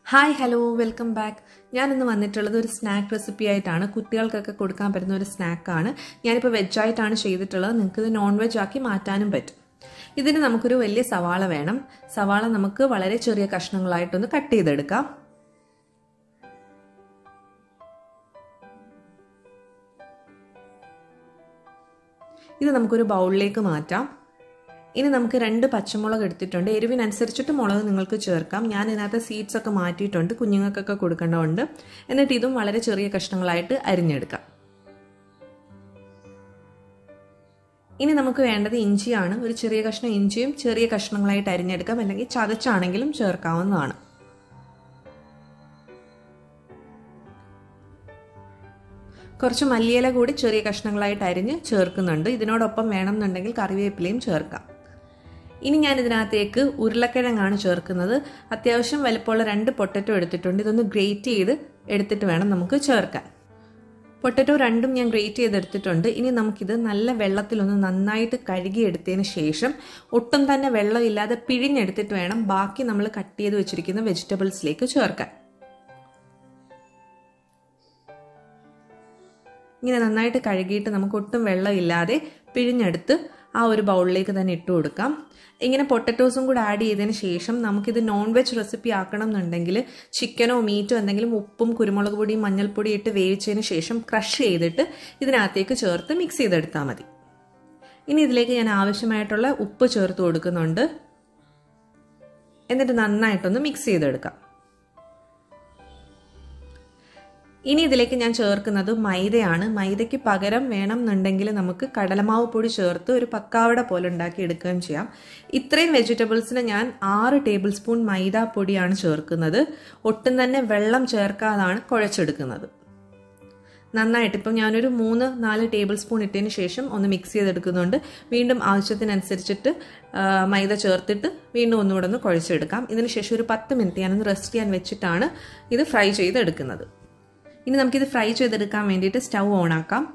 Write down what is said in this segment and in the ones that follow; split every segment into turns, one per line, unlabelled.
hi hello welcome back ഞാനിന്ന് വന്നിട്ടുള്ളത് ഒരു സ്നാക്ക് റെസിപ്പി ആയിട്ടാണ് കുട്ടികൾക്കൊക്കെ കൊടുക്കാൻ പറ്റുന്ന ഒരു സ്നാക്കാണ് ഞാനിപ്പോൾ വെജായിട്ടാണ് ചെയ്തിട്ടുള്ളത് നിങ്ങൾക്ക് ഇത് നോൺ വെജ് ആക്കി മാറ്റാനും പറ്റും ഇതിന് നമുക്കൊരു വലിയ സവാള വേണം സവാള നമുക്ക് വളരെ ചെറിയ കഷ്ണങ്ങളായിട്ടൊന്ന് കട്ട് ചെയ്തെടുക്കാം ഇത് നമുക്കൊരു ബൗളിലേക്ക് മാറ്റാം ഇനി നമുക്ക് രണ്ട് പച്ചമുളക് എടുത്തിട്ടുണ്ട് എരിവിനനുസരിച്ചിട്ട് മുളക് നിങ്ങൾക്ക് ചേർക്കാം ഞാൻ ഇതിനകത്ത് സീഡ്സ് ഒക്കെ മാറ്റിയിട്ടുണ്ട് കുഞ്ഞുങ്ങൾക്കൊക്കെ കൊടുക്കേണ്ടതുണ്ട് എന്നിട്ട് ഇതും വളരെ ചെറിയ കഷ്ണങ്ങളായിട്ട് അരിഞ്ഞെടുക്കാം ഇനി നമുക്ക് വേണ്ടത് ഇഞ്ചിയാണ് ഒരു ചെറിയ കഷ്ണം ഇഞ്ചിയും ചെറിയ കഷ്ണങ്ങളായിട്ട് അരിഞ്ഞെടുക്കാം അല്ലെങ്കിൽ ചതച്ചാണെങ്കിലും ചേർക്കാവുന്നതാണ് കുറച്ച് മല്ലിയില കൂടി ചെറിയ കഷ്ണങ്ങളായിട്ട് അരിഞ്ഞ് ചേർക്കുന്നുണ്ട് ഇതിനോടൊപ്പം വേണമെന്നുണ്ടെങ്കിൽ കറിവേപ്പിലയും ചേർക്കാം ഇനി ഞാൻ ഇതിനകത്തേക്ക് ഉരുളക്കിഴങ്ങാണ് ചേർക്കുന്നത് അത്യാവശ്യം വലുപ്പമുള്ള രണ്ട് പൊട്ടറ്റോ എടുത്തിട്ടുണ്ട് ഇതൊന്ന് ഗ്രേറ്റ് ചെയ്ത് എടുത്തിട്ട് വേണം നമുക്ക് ചേർക്കാൻ പൊട്ടറ്റോ രണ്ടും ഞാൻ ഗ്രേറ്റ് ചെയ്തെടുത്തിട്ടുണ്ട് ഇനി നമുക്കിത് നല്ല വെള്ളത്തിലൊന്ന് നന്നായിട്ട് കഴുകിയെടുത്തതിന് ശേഷം ഒട്ടും തന്നെ വെള്ളമില്ലാതെ പിഴിഞ്ഞെടുത്തിട്ട് വേണം ബാക്കി നമ്മൾ കട്ട് ചെയ്ത് വെച്ചിരിക്കുന്ന വെജിറ്റബിൾസിലേക്ക് ചേർക്കാൻ ഇങ്ങനെ നന്നായിട്ട് കഴുകിയിട്ട് നമുക്ക് ഒട്ടും വെള്ളമില്ലാതെ പിഴിഞ്ഞെടുത്ത് ആ ഒരു ബൗളിലേക്ക് തന്നെ ഇട്ട് കൊടുക്കാം ഇങ്ങനെ പൊട്ടറ്റോസും കൂടെ ആഡ് ചെയ്തതിന് ശേഷം നമുക്കിത് നോൺ വെജ് റെസിപ്പി ആക്കണം എന്നുണ്ടെങ്കിൽ ചിക്കനോ മീറ്റോ എന്തെങ്കിലും ഉപ്പും കുരുമുളക് പൊടിയും മഞ്ഞൾപ്പൊടിയും ഇട്ട് വേവിച്ചതിന് ശേഷം ക്രഷ് ചെയ്തിട്ട് ഇതിനകത്തേക്ക് ചേർത്ത് മിക്സ് ചെയ്തെടുത്താൽ മതി ഇനി ഇതിലേക്ക് ഞാൻ ആവശ്യമായിട്ടുള്ള ഉപ്പ് ചേർത്ത് കൊടുക്കുന്നുണ്ട് എന്നിട്ട് നന്നായിട്ടൊന്ന് മിക്സ് ചെയ്തെടുക്കാം ഇനി ഇതിലേക്ക് ഞാൻ ചേർക്കുന്നത് മൈദയാണ് മൈദയ്ക്ക് പകരം വേണം എന്നുണ്ടെങ്കിൽ നമുക്ക് കടലമാവ് പൊടി ചേർത്ത് ഒരു പക്കാവട പോലെ ഉണ്ടാക്കി എടുക്കുകയും ചെയ്യാം ഇത്രയും വെജിറ്റബിൾസിന് ഞാൻ ആറ് ടേബിൾ സ്പൂൺ മൈദ പൊടിയാണ് ചേർക്കുന്നത് ഒട്ടും തന്നെ വെള്ളം ചേർക്കാതാണ് കുഴച്ചെടുക്കുന്നത് നന്നായിട്ട് ഇപ്പം ഞാനൊരു മൂന്ന് നാല് ടേബിൾ സ്പൂൺ ഇട്ടതിന് ശേഷം ഒന്ന് മിക്സ് ചെയ്തെടുക്കുന്നുണ്ട് വീണ്ടും ആവശ്യത്തിനനുസരിച്ചിട്ട് മൈദ ചേർത്തിട്ട് വീണ്ടും ഒന്നുകൂടെ ഒന്ന് കുഴച്ചെടുക്കാം ഇതിന് ശേഷം ഒരു പത്ത് മിനിറ്റ് ഞാനൊന്ന് റെസ്റ്റ് ചെയ്യാൻ വെച്ചിട്ടാണ് ഇത് ഫ്രൈ ചെയ്തെടുക്കുന്നത് ഇനി നമുക്കിത് ഫ്രൈ ചെയ്തെടുക്കാൻ വേണ്ടിയിട്ട് സ്റ്റൗ ഓൺ ആക്കാം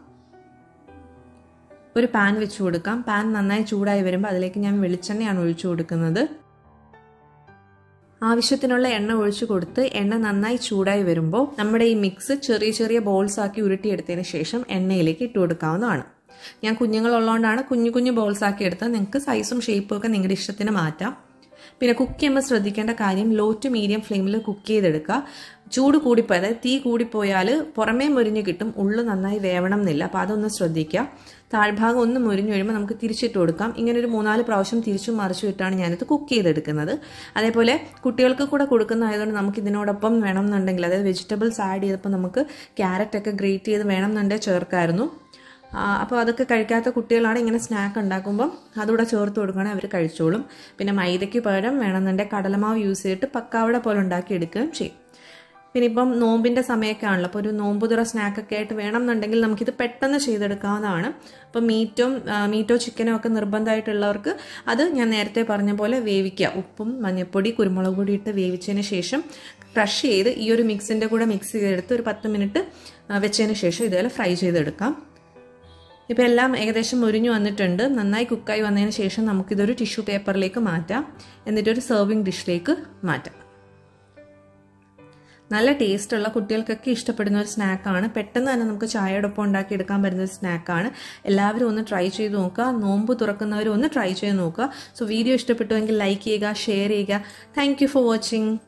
ഒരു പാൻ വെച്ച് കൊടുക്കാം പാൻ നന്നായി ചൂടായി വരുമ്പോൾ അതിലേക്ക് ഞാൻ വെളിച്ചെണ്ണയാണ് ഒഴിച്ചു കൊടുക്കുന്നത് ആവശ്യത്തിനുള്ള എണ്ണ ഒഴിച്ചു കൊടുത്ത് എണ്ണ നന്നായി ചൂടായി വരുമ്പോൾ നമ്മുടെ ഈ മിക്സ് ചെറിയ ചെറിയ ബോൾസ് ആക്കി ഉരുട്ടിയെടുത്തതിന് ശേഷം എണ്ണയിലേക്ക് ഇട്ട് കൊടുക്കാവുന്നതാണ് ഞാൻ കുഞ്ഞുങ്ങളുള്ളതുകൊണ്ടാണ് കുഞ്ഞു കുഞ്ഞു ബോൾസ് ആക്കി എടുത്താൽ നിങ്ങൾക്ക് സൈസും ഷേപ്പും ഒക്കെ നിങ്ങളുടെ ഇഷ്ടത്തിന് മാറ്റാം പിന്നെ കുക്ക് ചെയ്യുമ്പോൾ ശ്രദ്ധിക്കേണ്ട കാര്യം ലോ ടു മീഡിയം ഫ്ലെയിമിൽ കുക്ക് ചെയ്തെടുക്കുക ചൂട് കൂടിപ്പോയി അതായത് തീ കൂടിപ്പോയാൽ പുറമേ മുരിഞ്ഞ് കിട്ടും ഉള്ളു നന്നായി വേവണം എന്നില്ല അപ്പോൾ അതൊന്ന് ശ്രദ്ധിക്കുക താഴ്ഭാഗം ഒന്ന് മുരിഞ്ഞു കഴിയുമ്പോൾ നമുക്ക് തിരിച്ചിട്ട് കൊടുക്കാം ഇങ്ങനെ ഒരു മൂന്നാല് പ്രാവശ്യം തിരിച്ചും മറിച്ചും ഇട്ടാണ് ഞാനിത് കുക്ക് ചെയ്തെടുക്കുന്നത് അതേപോലെ കുട്ടികൾക്ക് കൂടെ കൊടുക്കുന്നതായതുകൊണ്ട് നമുക്ക് ഇതിനോടൊപ്പം വേണം എന്നുണ്ടെങ്കിൽ അതായത് വെജിറ്റബിൾസ് ആഡ് ചെയ്തപ്പോൾ നമുക്ക് ക്യാരറ്റ് ഒക്കെ ഗ്രേറ്റ് ചെയ്ത് വേണം എന്നുണ്ടെങ്കിൽ ചേർക്കായിരുന്നു അപ്പോൾ അതൊക്കെ കഴിക്കാത്ത കുട്ടികളാണ് ഇങ്ങനെ സ്നാക്ക് ഉണ്ടാക്കുമ്പം അതുകൂടെ ചേർത്ത് കൊടുക്കുകയാണെങ്കിൽ അവർ കഴിച്ചോളും പിന്നെ മൈദയ്ക്ക് പകരം വേണമെന്നുണ്ടെങ്കിൽ കടലമാവ് യൂസ് ചെയ്തിട്ട് പക്കാവട പോലെ ഉണ്ടാക്കി എടുക്കുകയും ചെയ്യും പിന്നെ ഇപ്പം നോമ്പിൻ്റെ സമയമൊക്കെ ആണല്ലോ അപ്പോൾ ഒരു നോമ്പ് തുറ സ്നാക്കൊക്കെ ആയിട്ട് വേണം എന്നുണ്ടെങ്കിൽ നമുക്കിത് പെട്ടെന്ന് ചെയ്തെടുക്കാവുന്നതാണ് അപ്പോൾ മീറ്റും മീറ്റോ ചിക്കനോ ഒക്കെ നിർബന്ധമായിട്ടുള്ളവർക്ക് അത് ഞാൻ നേരത്തെ പറഞ്ഞ പോലെ വേവിക്കുക ഉപ്പും മഞ്ഞൾപ്പൊടി കുരുമുളക് പൊടി ഇട്ട് വേവിച്ചതിന് ശേഷം ക്രഷ് ചെയ്ത് ഈ ഒരു മിക്സിൻ്റെ കൂടെ മിക്സ് ചെയ്തെടുത്ത് ഒരു പത്ത് മിനിറ്റ് വെച്ചതിന് ശേഷം ഇതുപോലെ ഫ്രൈ ചെയ്തെടുക്കാം ഇപ്പോൾ എല്ലാം ഏകദേശം മുരിഞ്ഞു വന്നിട്ടുണ്ട് നന്നായി കുക്കായി വന്നതിന് ശേഷം നമുക്കിതൊരു ടിഷ്യൂ പേപ്പറിലേക്ക് മാറ്റാം എന്നിട്ടൊരു സെർവിങ് ഡിഷിലേക്ക് മാറ്റാം നല്ല ടേസ്റ്റുള്ള കുട്ടികൾക്കൊക്കെ ഇഷ്ടപ്പെടുന്ന ഒരു സ്നാക്കാണ് പെട്ടെന്ന് തന്നെ നമുക്ക് ചായയോടൊപ്പം ഉണ്ടാക്കി എടുക്കാൻ പറ്റുന്ന ഒരു സ്നാക്കാണ് എല്ലാവരും ഒന്ന് ട്രൈ ചെയ്ത് നോക്കുക നോമ്പ് തുറക്കുന്നവരും ഒന്ന് ട്രൈ ചെയ്ത് നോക്കുക സോ വീഡിയോ ഇഷ്ടപ്പെട്ടുവെങ്കിൽ ലൈക്ക് ചെയ്യുക ഷെയർ ചെയ്യുക താങ്ക് ഫോർ വാച്ചിങ്